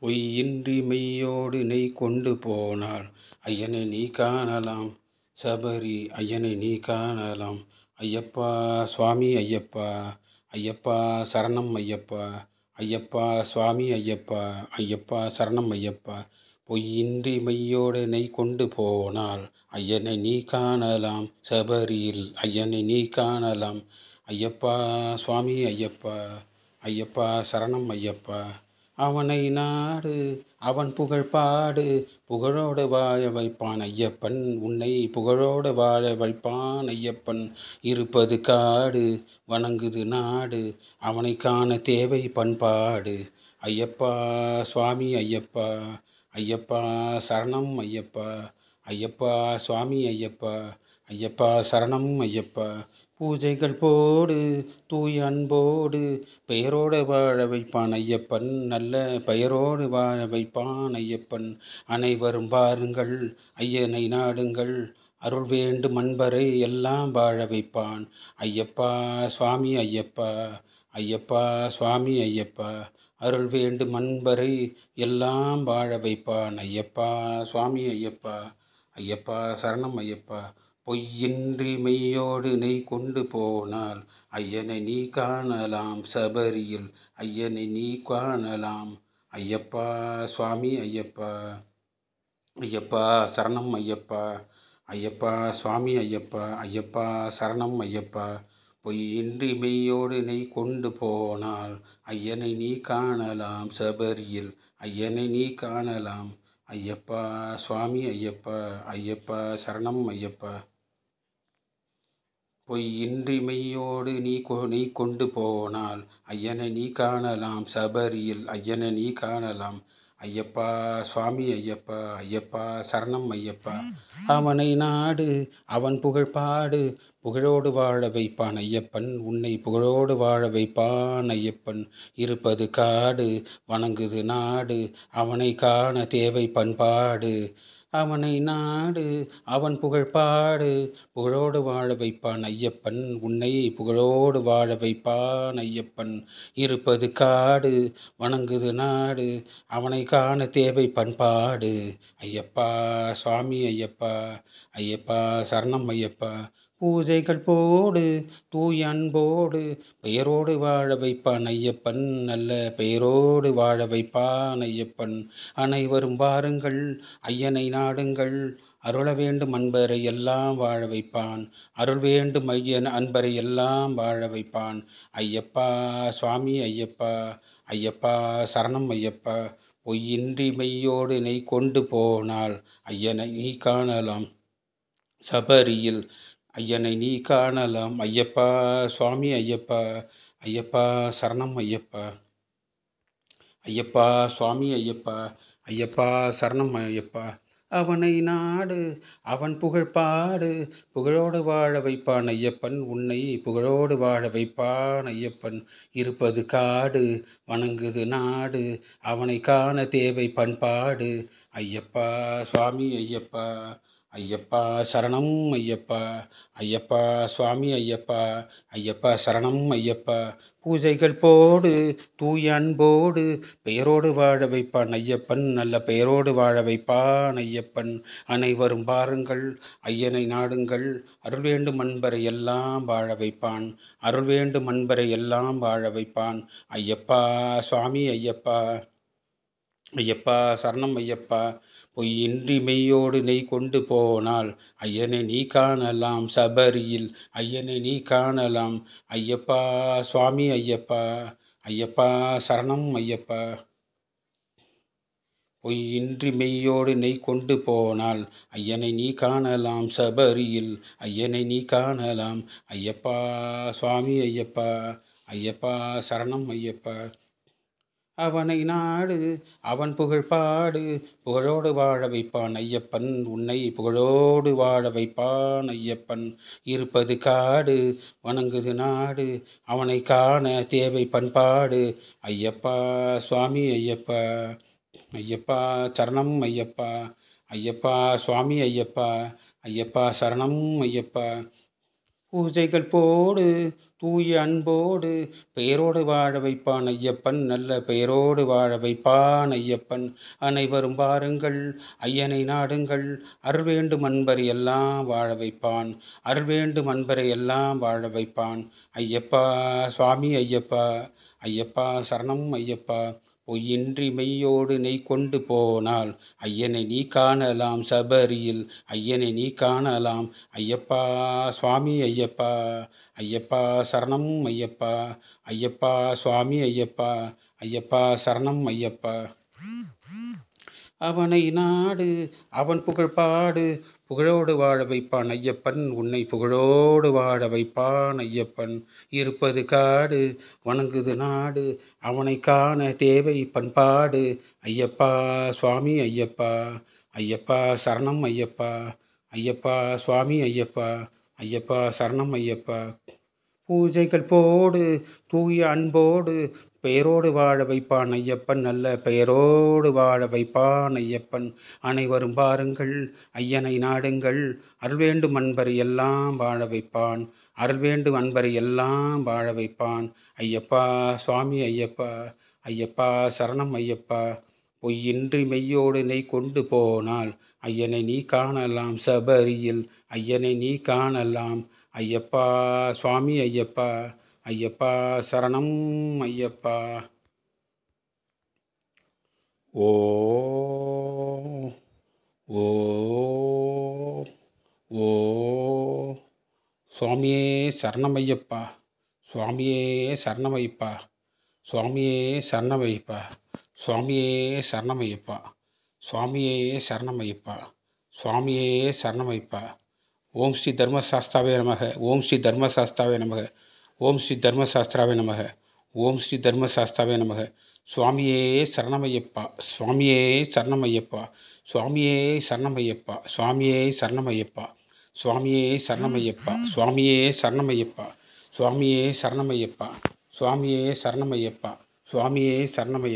பொய்யின்றி மெய்யோடு நெய் கொண்டு போனால் ஐயனை நீ காணலாம் சபரி ஐயனை நீ காணலாம் ஐயப்பா சுவாமி ஐயப்பா ஐயப்பா சரணம் ஐயப்பா ஐயப்பா சுவாமி ஐயப்பா ஐயப்பா சரணம் ஐயப்பா பொய்யின்றி மெய்யோடு நெய் கொண்டு போனால் ஐயனை நீ காணலாம் சபரியில் ஐயனை நீ காணலாம் ஐயப்பா சுவாமி ஐயப்பா ஐயப்பா சரணம் ஐயப்பா அவனை நாடு அவன் புகழ் பாடு புகழோடு வாழ வைப்பான் ஐயப்பன் உன்னை புகழோடு வாழ வைப்பான் ஐயப்பன் இருப்பது காடு வணங்குது நாடு அவனை காண தேவை பண்பாடு ஐயப்பா சுவாமி ஐயப்பா ஐயப்பா சரணம் ஐயப்பா ஐயப்பா சுவாமி ஐயப்பா ஐயப்பா சரணம் ஐயப்பா பூஜைகள் போடு தூய் அன்போடு பெயரோடு வாழ வைப்பான் ஐயப்பன் நல்ல பெயரோடு வாழ வைப்பான் ஐயப்பன் அனைவரும் பாருங்கள் ஐயனை நாடுங்கள் அருள் வேண்டும் அன்பரை எல்லாம் வாழ வைப்பான் ஐயப்பா சுவாமி ஐயப்பா ஐயப்பா சுவாமி ஐயப்பா அருள் வேண்டும் அன்பரை எல்லாம் வாழ வைப்பான் ஐயப்பா சுவாமி ஐயப்பா ஐயப்பா சரணம் ஐயப்பா பொய்யின்றி மெய்யோடு நெய் கொண்டு போனால் ஐயனை நீ காணலாம் சபரியில் ஐயனை நீ காணலாம் ஐயப்பா சுவாமி ஐயப்பா ஐயப்பா சரணம் ஐயப்பா ஐயப்பா சுவாமி ஐயப்பா ஐயப்பா சரணம் ஐயப்பா பொய்யின்றி மெய்யோடு நெய் கொண்டு போனால் ஐயனை நீ காணலாம் சபரியில் ஐயனை நீ காணலாம் ஐயப்பா சுவாமி ஐயப்பா ஐயப்பா சரணம் ஐயப்பா பொய்யின்றி மெய்யோடு நீ கொ நீ கொண்டு போனால் ஐயனை நீ காணலாம் சபரியில் ஐயனை நீ காணலாம் ஐயப்பா சுவாமி ஐயப்பா ஐயப்பா சரணம் ஐயப்பா அவனை நாடு அவன் புகழ் பாடு புகழோடு வாழ வைப்பான் ஐயப்பன் உன்னை புகழோடு வாழ வைப்பான் ஐயப்பன் இருப்பது காடு வணங்குது நாடு அவனை காண தேவை பண்பாடு அவனை நாடு அவன் புகழ் பாடு புகழோடு வாழ வைப்பான் ஐயப்பன் உன்னை புகழோடு வாழ வைப்பான் ஐயப்பன் இருப்பது காடு வணங்குது நாடு அவனை காண தேவை பண்பாடு ஐயப்பா சுவாமி ஐயப்பா ஐயப்பா சரணம் ஐயப்பா பூஜைகள் போடு தூய் அன்போடு பெயரோடு வாழ வைப்பான் ஐயப்பன் நல்ல பெயரோடு வாழ வைப்பான் ஐயப்பன் அனைவரும் வாருங்கள் ஐயனை நாடுங்கள் அருள வேண்டும் அன்பரை எல்லாம் வாழ வைப்பான் அருள் வேண்டும் ஐயன் அன்பரை எல்லாம் வாழ வைப்பான் ஐயப்பா சுவாமி ஐயப்பா ஐயப்பா சரணம் ஐயப்பா பொய்யின்றி மெய்யோடு நெய் கொண்டு போனால் ஐயனை நீ காணலாம் சபரியில் ஐயனை நீ காணலாம் ஐயப்பா சுவாமி ஐயப்பா ஐயப்பா சரணம் ஐயப்பா ஐயப்பா சுவாமி ஐயப்பா ஐயப்பா சரணம் ஐயப்பா அவனை நாடு அவன் புகழ் பாடு புகழோடு வாழ வைப்பான் ஐயப்பன் உன்னை புகழோடு வாழ வைப்பான் ஐயப்பன் இருப்பது காடு வணங்குது நாடு அவனை காண தேவை பண்பாடு ஐயப்பா சுவாமி ஐயப்பா ஐயப்பா சரணம் ஐயப்பா ஐயப்பா சுவாமி ஐயப்பா ஐயப்பா சரணம் ஐயப்பா பூஜைகள் போடு தூய அன்போடு பெயரோடு வாழ வைப்பான் ஐயப்பன் நல்ல பெயரோடு வாழ வைப்பான் ஐயப்பன் அனைவரும் பாருங்கள் ஐயனை நாடுங்கள் அருள் வேண்டும் அன்பரை எல்லாம் வாழ வைப்பான் அருள் வேண்டும் அன்பரை எல்லாம் வாழ வைப்பான் ஐயப்பா சுவாமி ஐயப்பா ஐயப்பா சரணம் ஐயப்பா பொய்யின்றி மெய்யோடு நெய் கொண்டு போனால் ஐயனை நீ காணலாம் சபரியில் ஐயனை நீ காணலாம் ஐயப்பா சுவாமி ஐயப்பா ஐயப்பா சரணம் ஐயப்பா பொய்யின்றி மெய்யோடு நெய் கொண்டு போனால் ஐயனை நீ காணலாம் சபரியில் ஐயனை நீ காணலாம் ஐயப்பா சுவாமி ஐயப்பா ஐயப்பா சரணம் ஐயப்பா அவனை நாடு அவன் புகழ் பாடு புகழோடு வாழ வைப்பான் ஐயப்பன் உன்னை புகழோடு வாழ வைப்பான் ஐயப்பன் இருப்பது காடு வணங்குது நாடு அவனை காண தேவை பண்பாடு ஐயப்பா சுவாமி ஐயப்பா ஐயப்பா சரணம் ஐயப்பா ஐயப்பா சுவாமி ஐயப்பா ஐயப்பா சரணம் ஐயப்பா பூஜைகள் போடு தூய அன்போடு பெயரோடு வாழ வைப்பான் ஐயப்பன் நல்ல பெயரோடு வாழ வைப்பான் ஐயப்பன் அனைவரும் வாருங்கள் ஐயனை நாடுங்கள் அருள்வேண்டும் அன்பரை எல்லாம் வாழ வைப்பான் அருள்வேண்டும் அன்பரை எல்லாம் வாழ வைப்பான் ஐயப்பா சுவாமி ஐயப்பா ஐயப்பா சரணம் ஐயப்பா பொய்யின்றி மெய்யோடு நெய் கொண்டு போனால் ஐயனை நீ காணலாம் சபரியில் ஐயனை நீ காணலாம் ஐயப்பா சுவாமி ஐயப்பா ஐயப்பா சரணம் ஐயப்பா ஐயப்பா சுவாமி ஐயப்பா ஐயப்பா சரணம் ஐயப்பா அவனை நாடு அவன் புகழ் பாடு புகழோடு வாழ வைப்பான் ஐயப்பன் உன்னை புகழோடு வாழ வைப்பான் ஐயப்பன் இருப்பது காடு வணங்குது நாடு அவனை காண தேவை பண்பாடு ஐயப்பா சுவாமி ஐயப்பா ஐயப்பா சரணம் ஐயப்பா ஐயப்பா சுவாமி ஐயப்பா ஐயப்பா சரணம் ஐயப்பா பூஜைகள் போடு தூய அன்போடு பெயரோடு வாழ வைப்பான் ஐயப்பன் நல்ல பெயரோடு வாழ வைப்பான் ஐயப்பன் அனைவரும் பாருங்கள் ஐயனை நாடுங்கள் அருள் வேண்டும் அன்பரை எல்லாம் வாழ வைப்பான் அருள் வேண்டும் அன்பரை எல்லாம் வாழ வைப்பான் ஐயப்பா சுவாமி ஐயப்பா ஐயப்பா சரணம் ஐயப்பா பொய்யின்றி மெய்யோடு நெய் கொண்டு போனால் ஐயனை நீ காணலாம் சபரியில் ஐயனை நீ காணலாம் ஐயப்பா சுவாமி ஐயப்பா ஐயப்பா சரணம் ஐயப்பா ஓ ஓ ஓ சுவாமியே சரணமையப்பா சுவாமியே சரணமையப்பா சுவாமியே சரணமையப்பா சுவாமியே சரணமையப்பா சுவாமியே சரணமையப்பா சுவாமியே சரணமைப்பா ஓம் ஸ்ரீ தர்மசாஸ்தாவே நமக ஓம் ஸ்ரீ தர்மசாஸ்தாவே நமக ஓம் ஸ்ரீ தர்மசாஸ்திராவே நமக ஓம் ஸ்ரீ தர்மசாஸ்தாவே நமக சுவாமியே சரணமையப்பா சுவாமியே சரணமையப்பா சுவாமியே சரணமையப்பா சுவாமியே சரணமையப்பா சுவாமியே சரணமையப்பா சுவாமியே சரணமையப்பா சுவாமியே சரணமையப்பா சுவாமியே சரணமையப்பா சுவாமியே சரணமைய